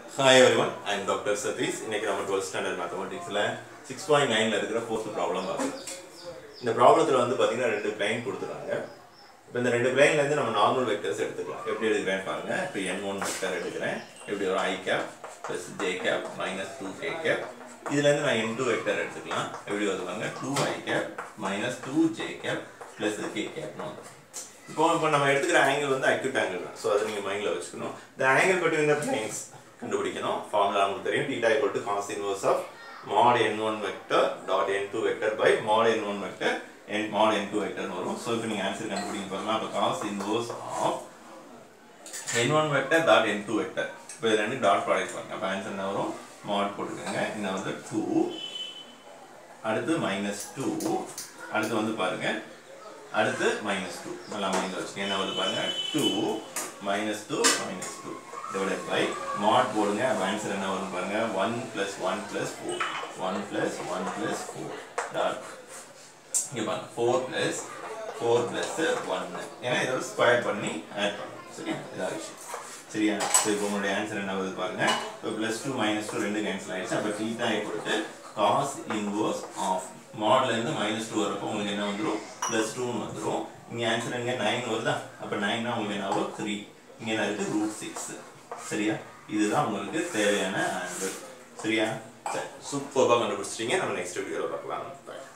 Hi everyone I am doctor Satish இன்னைக்கு நம்ம twelfth standard மேத்தமெட்டிக்ஸில் சிக்ஸ் பாயிண்ட் நைனில் இருக்கிற ஃபோர்த் ப்ராப்ளம் பார்க்கலாம் இந்த ப்ராப்ளத்தில் வந்து பார்த்தீங்கன்னா ரெண்டு பிளைன் கொடுத்துருக்காங்க இப்போ இந்த ரெண்டு பிளைன்லேருந்து நம்ம நார்மல் வெக்டர்ஸ் எடுத்துக்கலாம் எப்படி எடுக்கிறேன் பாருங்க இப்போ என் ஒன் வெக்டர் எடுக்கிறேன் எப்படி வரும் I cap plus J cap minus two K cap இதுலேருந்து நான் என் டூ வெக்டர் எடுத்துக்கலாம் எப்படி வருவாங்க two I cap minus two J cap plus K கேப்னு வந்துடும் இப்போ இப்போ நம்ம எடுத்துக்கிற ஆங்கிள் வந்து அக்யூட் ஆங்கிள் தான் ஸோ அதை நீங்கள் மைண்டில் வச்சுக்கணும் இந்த ஆங்கிள் பற்றி இந்த பிளைன்ஸ் கண்டுபிடிக்கணும் ஃபார்முலா நமக்கு தெரியும் theta equal to cos inverse of mod n1 vector dot n2 vector by mod n1 vector n mod n2 வெக்டர்னு வரும் ஸோ இப்போ நீங்கள் ஆன்சர் கண்டுபிடிக்க பாருங்க அப்போ cos inverse of n1 vector dot n2 vector இப்போ இது ரெண்டு டாட் ப்ராடக்ட் பாருங்க அப்போ ஆன்சர் என்ன வரும் mod போட்டுக்கோங்க இந்த வந்து டூ அடுத்து மைனஸ் டூ அடுத்து வந்து பாருங்க அடுத்து மைனஸ் டூ நல்லா மைண்டில் வச்சுக்கோங்க என்ன வருது பாருங்க two minus two minus two divided by mod போடுங்க அப்போ ஆன்சர் என்ன வரும் பாருங்க one plus one plus four one plus one plus four dot இங்கே பாருங்க ஃபோர் ப்ளஸ் ஃபோர் ப்ளஸ் ஒன்று ஏன்னா இதோட ஸ்கொயர் பண்ணி ஆட் பண்ணணும் சரியா இதாக விஷயம் சரியா ஸோ இப்போ உங்களுடைய ஆன்சர் என்ன வருது பாருங்க இப்போ ப்ளஸ் டூ மைனஸ் டூ ரெண்டு கேன்சல் ஆயிடுச்சு அப்போ தீட்டா கொடுத்து காஸ் இன்வர்ஸ் ஆஃப் மாடல இருந்து மைனஸ் டூ வரப்போ உங்களுக்கு என்ன வந்துடும் ப்ளஸ் டூன்னு வந்துடும் இங்கே ஆன்சர் எங்கே நைன் வருதா அப்போ நைன்னா உங்களுக்கு என்ன ஆகும் த்ரீ இங்கே என்ன இருக்குது ரூட் சிக்ஸ் சரியா இதுதான் உங்களுக்கு தேவையான ஆன்சர் சரியா சரி சூப்பராக கண்டுபிடிச்சிட்டீங்க நம்ம நெக்ஸ்ட் வீடியோவில் பார்க்கலாம் Bye.